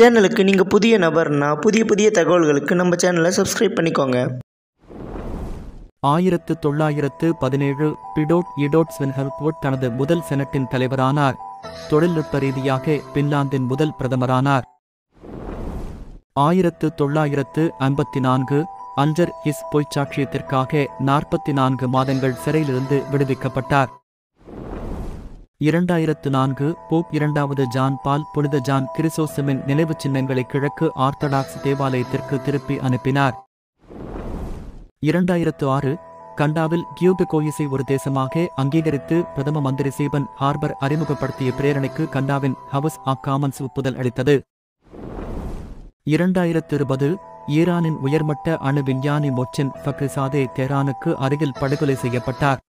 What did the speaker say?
சேனலுக்கு நீங்கள் புதிய நபர்னா புதிய புதிய தகவல்களுக்கு நம்ம சேனலை சப்ஸ்கிரைப் பண்ணிக்கோங்க ஆயிரத்து தொள்ளாயிரத்து பதினேழு பிடோட் இடோட் ஸ்வென்ஹல்போட் தனது முதல் செனட்டின் தலைவரானார் தொழில்நுட்ப ரீதியாக பின்லாந்தின் முதல் பிரதமரானார் ஆயிரத்து தொள்ளாயிரத்து ஐம்பத்தி நான்கு அஞ்சர் இஸ் பொய்ச்சாட்சியத்திற்காக நாற்பத்தி நான்கு மாதங்கள் சிறையிலிருந்து விடுவிக்கப்பட்டார் இரண்டாயிரத்து நான்கு போப் இரண்டாவது ஜான் பால் புனித ஜான் கிறிசோசமின் நினைவுச் சின்னங்களை கிழக்கு ஆர்த்தடாக்ஸ் தேவாலயத்திற்கு திருப்பி அனுப்பினார் இரண்டாயிரத்து ஆறு கண்டாவில் கியூபிகோயிஸை ஒரு தேசமாக அங்கீகரித்து பிரதம மந்திரி சீபன் ஹார்பர் அறிமுகப்படுத்திய பிரேரணைக்கு கண்டாவின் ஹவுஸ் ஆஃப் காமன்ஸ் ஒப்புதல் அளித்தது இரண்டாயிரத்து இருபது ஈரானின் உயர்மட்ட அணு விஞ்ஞானி மொச்சின் ஃபக்ரிசாதே தெஹ்ரானுக்கு அருகில் படுகொலை செய்யப்பட்டார்